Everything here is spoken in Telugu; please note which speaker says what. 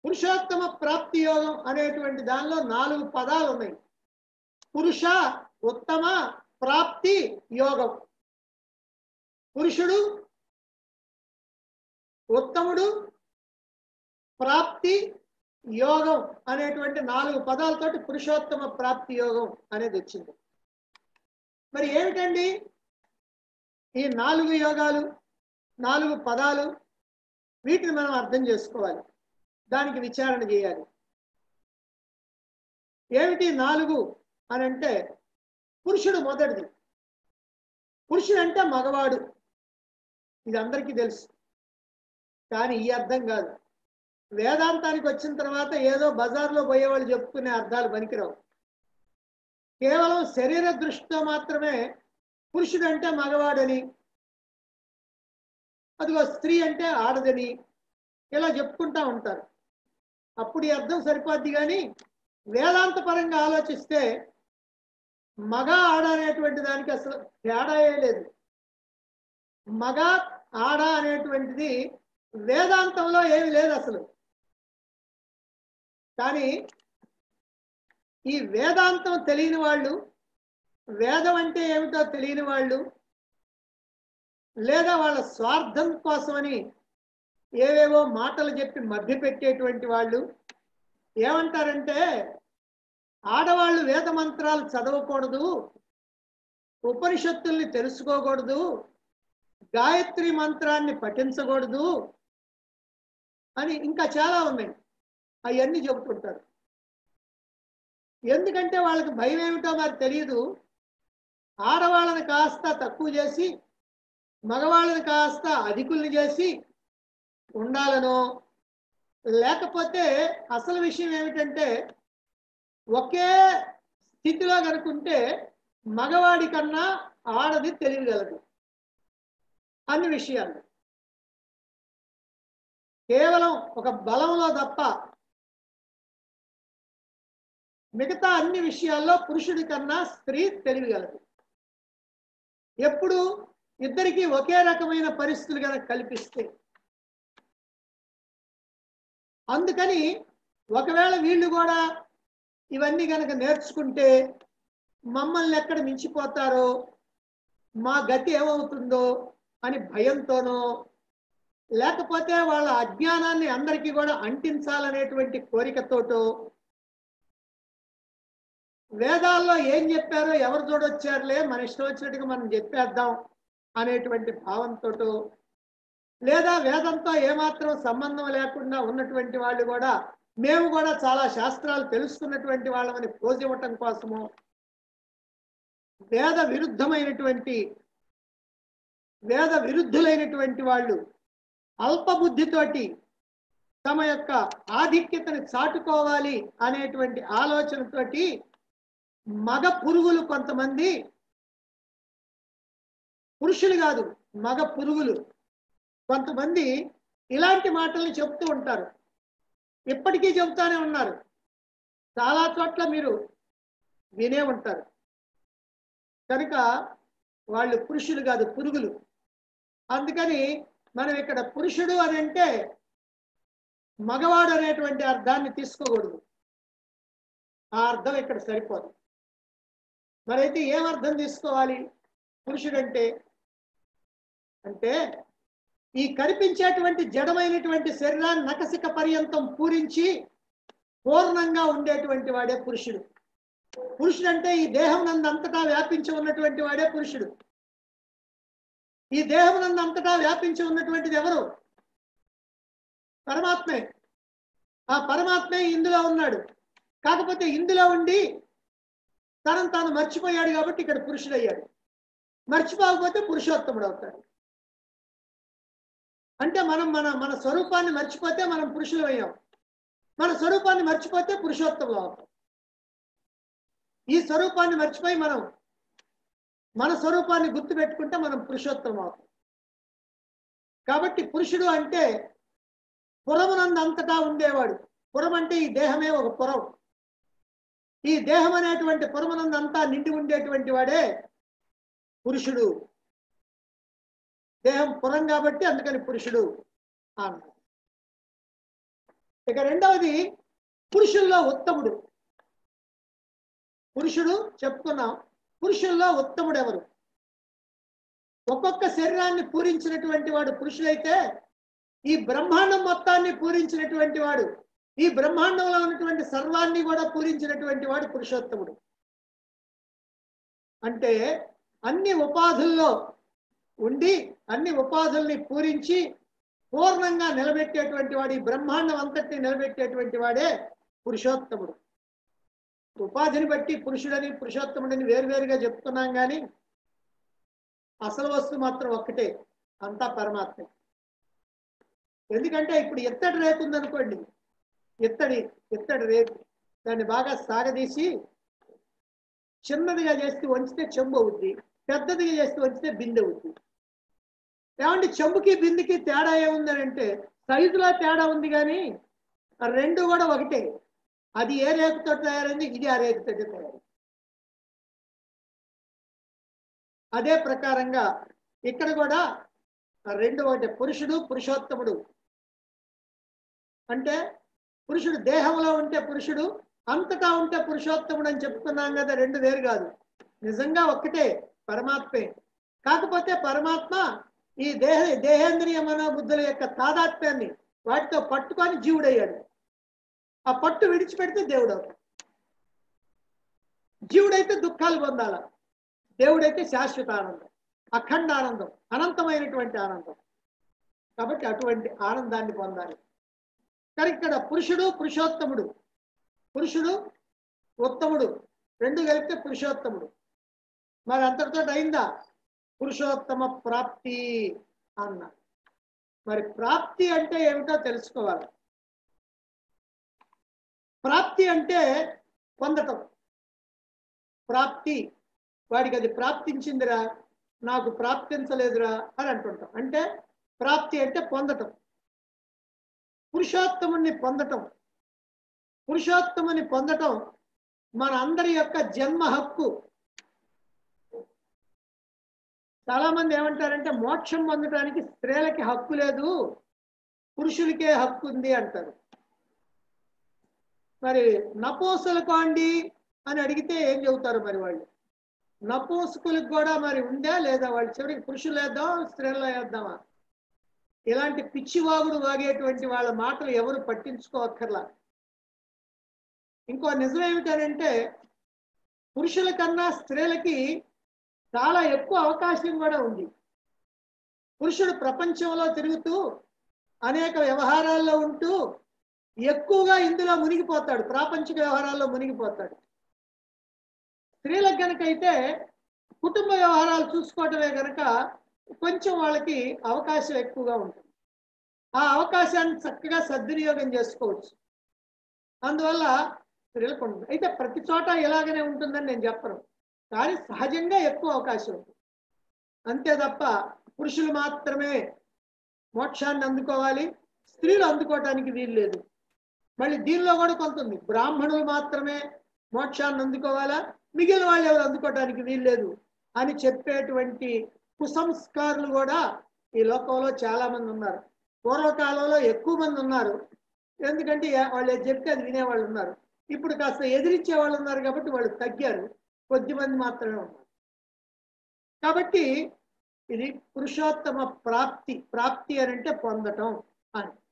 Speaker 1: పురుషోత్తమ ప్రాప్తి యోగం అనేటువంటి దానిలో నాలుగు పదాలు ఉన్నాయి పురుష ఉత్తమ ప్రాప్తి యోగం పురుషుడు ఉత్తముడు ప్రాప్తి యోగం అనేటువంటి నాలుగు పదాలతోటి పురుషోత్తమ ప్రాప్తి యోగం అనేది వచ్చింది మరి ఏమిటండి ఈ నాలుగు యోగాలు నాలుగు పదాలు వీటిని మనం అర్థం చేసుకోవాలి దానికి విచారణ చేయాలి ఏమిటి నాలుగు అని అంటే పురుషుడు మొదటిది పురుషుడు అంటే మగవాడు ఇది అందరికీ తెలుసు కానీ ఈ అర్థం కాదు వేదాంతానికి వచ్చిన తర్వాత ఏదో బజార్లో పోయేవాళ్ళు చెప్పుకునే అర్థాలు పనికిరావు కేవలం శరీర దృష్టితో మాత్రమే పురుషుడు అంటే మగవాడని అదిగో స్త్రీ అంటే ఆడదని ఇలా చెప్పుకుంటా ఉంటారు అప్పుడు ఈ అర్థం సరిపోద్ది కానీ వేదాంత పరంగా ఆలోచిస్తే మగ ఆడ అనేటువంటి దానికి అసలు తేడాయే లేదు మగ ఆడ అనేటువంటిది వేదాంతంలో ఏమి లేదు అసలు కానీ ఈ వేదాంతం తెలియని వాళ్ళు వేదం అంటే ఏమిటో తెలియని వాళ్ళు లేదా వాళ్ళ స్వార్థం కోసమని ఏవేవో మాటలు చెప్పి మభ్యపెట్టేటువంటి వాళ్ళు ఏమంటారంటే ఆడవాళ్ళు వేద మంత్రాలు చదవకూడదు ఉపనిషత్తుల్ని తెలుసుకోకూడదు గాయత్రి మంత్రాన్ని పఠించకూడదు అని ఇంకా చాలా ఉన్నాయి అవన్నీ చెబుతుంటారు ఎందుకంటే వాళ్ళకి భయం ఏమిటో మరి తెలియదు ఆడవాళ్ళని కాస్త తక్కువ చేసి మగవాళ్ళని కాస్త అధికుల్ని చేసి ఉండాలనో లేకపోతే అసలు విషయం ఏమిటంటే ఒకే స్థితిలో కనుకుంటే మగవాడి కన్నా ఆడది తెలియగలదు అన్ని విషయాలు కేవలం ఒక బలంలో తప్ప మిగతా అన్ని విషయాల్లో పురుషుడి కన్నా స్త్రీ తెలియగలదు ఎప్పుడు ఇద్దరికి ఒకే రకమైన పరిస్థితులు కనుక కల్పిస్తే అందుకని ఒకవేళ వీళ్ళు కూడా ఇవన్నీ కనుక నేర్చుకుంటే మమ్మల్ని ఎక్కడ మించిపోతారో మా గతి ఏమవుతుందో అని భయంతోనో లేకపోతే వాళ్ళ అజ్ఞానాన్ని అందరికీ కూడా అంటించాలనేటువంటి కోరికతోటో వేదాల్లో ఏం చెప్పారో ఎవరు చూడొచ్చారులే మన ఇష్టం వచ్చినట్టుగా మనం చెప్పేద్దాం అనేటువంటి భావంతో లేదా వేదంతో ఏమాత్రం సంబంధం లేకుండా ఉన్నటువంటి వాళ్ళు కూడా మేము కూడా చాలా శాస్త్రాలు తెలుసుకున్నటువంటి వాళ్ళమని పోజ్ ఇవ్వటం కోసము వేద విరుద్ధమైనటువంటి వేద విరుద్ధులైనటువంటి వాళ్ళు అల్పబుద్ధితోటి తమ యొక్క ఆధిక్యతని చాటుకోవాలి అనేటువంటి ఆలోచనతోటి మగ పురుగులు కొంతమంది పురుషులు కాదు మగ పురుగులు కొంతమంది ఇలాంటి మాటల్ని చెప్తూ ఉంటారు ఇప్పటికీ చెబుతానే ఉన్నారు చాలా చోట్ల మీరు వినే ఉంటారు కనుక వాళ్ళు పురుషులు కాదు పురుగులు అందుకని మనం ఇక్కడ పురుషుడు అని అంటే మగవాడు అనేటువంటి అర్థాన్ని తీసుకోకూడదు ఆ అర్థం ఇక్కడ సరిపోదు మరైతే ఏం అర్థం తీసుకోవాలి పురుషుడంటే అంటే ఈ కనిపించేటువంటి జడమైనటువంటి శరీరాన్ని నకసిక పర్యంతం పూరించి పూర్ణంగా ఉండేటువంటి వాడే పురుషుడు పురుషుడు అంటే ఈ దేహం నందంతటా వ్యాపించి ఉన్నటువంటి వాడే పురుషుడు ఈ దేహం నందంతటా వ్యాపించి ఉన్నటువంటిది ఎవరు పరమాత్మే ఆ పరమాత్మే ఇందులో ఉన్నాడు కాకపోతే ఇందులో ఉండి తనను తాను మర్చిపోయాడు కాబట్టి ఇక్కడ పురుషుడు అయ్యాడు మర్చిపోకపోతే పురుషోత్తముడు అవుతాడు అంటే మనం మన మన స్వరూపాన్ని మర్చిపోతే మనం పురుషులు అయ్యాం మన స్వరూపాన్ని మర్చిపోతే పురుషోత్తములు అవుతాం ఈ స్వరూపాన్ని మర్చిపోయి మనం మన స్వరూపాన్ని గుర్తు పెట్టుకుంటే మనం పురుషోత్తమం అవుతాం కాబట్టి పురుషుడు అంటే పురమునందు అంతటా ఉండేవాడు పురం అంటే ఈ దేహమే ఒక పురం ఈ దేహం అనేటువంటి పురమునందు అంతా నిండి ఉండేటువంటి వాడే పురుషుడు దేహం పురం కాబట్టి అందుకని పురుషుడు అన్నాడు ఇక రెండవది పురుషుల్లో ఉత్తముడు పురుషుడు చెప్పుకున్నాం పురుషుల్లో ఉత్తముడు ఎవరు ఒక్కొక్క శరీరాన్ని పూరించినటువంటి వాడు పురుషుడైతే ఈ బ్రహ్మాండం మొత్తాన్ని పూరించినటువంటి వాడు ఈ బ్రహ్మాండంలో ఉన్నటువంటి సర్వాన్ని కూడా పూరించినటువంటి వాడు పురుషోత్తముడు అంటే అన్ని ఉపాధుల్లో ఉండి అన్ని ఉపాధుల్ని పూరించి పూర్ణంగా నిలబెట్టేటువంటి వాడు ఈ బ్రహ్మాండం అంతటిని నిలబెట్టేటువంటి వాడే పురుషోత్తముడు ఉపాధిని బట్టి పురుషుడని పురుషోత్తముడని వేరువేరుగా చెప్తున్నాం కానీ అసలు వస్తువు మాత్రం ఒక్కటే అంతా పరమాత్మ ఎందుకంటే ఇప్పుడు ఎత్తడి రేకు ఉందనుకోండి ఎత్తడి ఎత్తడి రేకు దాన్ని బాగా సాగదీసి చిన్నదిగా చేస్తే వంచితే చెంబు అవుద్ది పెద్దదిగా చేస్తే వంచితే బిందె అవుద్ది ఏమంటే చెంబుకి బిందెకి తేడా ఏముందని అంటే సైజులో తేడా ఉంది కానీ ఆ రెండు కూడా ఒకటే అది ఏ రేకుతో తయారైంది ఇది ఆ రేకుతో తయారైంది అదే ప్రకారంగా ఇక్కడ కూడా ఆ రెండు ఒకటి పురుషుడు పురుషోత్తముడు అంటే పురుషుడు దేహంలో ఉంటే పురుషుడు అంతటా ఉంటే పురుషోత్తముడు అని చెప్తున్నాం కదా రెండు వేరు కాదు నిజంగా ఒక్కటే పరమాత్మే కాకపోతే పరమాత్మ ఈ దేహ దేహేంద్రియ మనోబుద్ధుల యొక్క తాదాత్మ్యాన్ని వాటితో పట్టుకొని జీవుడయ్యాడు ఆ పట్టు విడిచిపెడితే దేవుడు అవుతాడు జీవుడైతే దుఃఖాలు పొందాల దేవుడైతే శాశ్వత ఆనందం అఖండ ఆనందం అనంతమైనటువంటి ఆనందం కాబట్టి అటువంటి ఆనందాన్ని పొందాలి కానీ ఇక్కడ పురుషుడు పురుషోత్తముడు పురుషుడు ఉత్తముడు రెండు కలిపితే పురుషోత్తముడు మరి అంతటితో అయిందా పురుషోత్తమ ప్రాప్తి అన్న మరి ప్రాప్తి అంటే ఏమిటో తెలుసుకోవాలి ప్రాప్తి అంటే పొందటం ప్రాప్తి వాడికి అది ప్రాప్తించిందిరా నాకు ప్రాప్తించలేదురా అని అంటుంటాం అంటే ప్రాప్తి అంటే పొందటం పురుషోత్తముని పొందటం పురుషోత్తముని పొందటం మన అందరి యొక్క జన్మ హక్కు చాలా మంది ఏమంటారంటే మోక్షం పొందడానికి స్త్రీలకి హక్కు లేదు పురుషులకే హక్కు ఉంది అంటారు మరి నపోసులకు అండి అని అడిగితే ఏం చెబుతారు మరి వాళ్ళు నపోసుకులకు కూడా మరి ఉందా లేదా వాళ్ళు చివరికి పురుషులు వేద్దాం స్త్రీల్లో వేద్దామా ఇలాంటి పిచ్చివాగుడు వాగేటువంటి వాళ్ళ మాటలు ఎవరు పట్టించుకోవక్కర్లా ఇంకో నిజం ఏమిటంటే పురుషుల కన్నా స్త్రీలకి చాలా ఎక్కువ అవకాశం కూడా ఉంది పురుషుడు ప్రపంచంలో తిరుగుతూ అనేక వ్యవహారాల్లో ఉంటూ ఎక్కువగా ఇందులో మునిగిపోతాడు ప్రాపంచిక వ్యవహారాల్లో మునిగిపోతాడు స్త్రీలకు గనకైతే కుటుంబ వ్యవహారాలు చూసుకోవటమే గనక కొంచెం వాళ్ళకి అవకాశం ఎక్కువగా ఉంటుంది ఆ అవకాశాన్ని చక్కగా సద్వినియోగం చేసుకోవచ్చు అందువల్ల స్త్రీలకు ఉంటుంది అయితే ప్రతి చోట ఇలాగనే ఉంటుందని నేను చెప్పను కానీ సహజంగా ఎక్కువ అవకాశం ఉంది అంతే తప్ప పురుషులు మాత్రమే మోక్షాన్ని అందుకోవాలి స్త్రీలు అందుకోవటానికి వీలు లేదు మళ్ళీ దీనిలో కూడా కొంత ఉంది బ్రాహ్మణులు మాత్రమే మోక్షాన్ని అందుకోవాలా మిగిలిన వాళ్ళు ఎవరు అందుకోవటానికి వీలు లేదు అని చెప్పేటువంటి కుసంస్కారులు కూడా ఈ లోకంలో చాలా మంది ఉన్నారు పూర్వకాలంలో ఎక్కువ మంది ఉన్నారు ఎందుకంటే వాళ్ళు ఏది చెప్తే అది వినేవాళ్ళు ఉన్నారు ఇప్పుడు కాస్త ఎదిరించే వాళ్ళు ఉన్నారు కాబట్టి వాళ్ళు తగ్గారు కొద్ది మంది మాత్రమే ఉన్నారు కాబట్టి ఇది పురుషోత్తమ ప్రాప్తి ప్రాప్తి అని అంటే పొందటం అని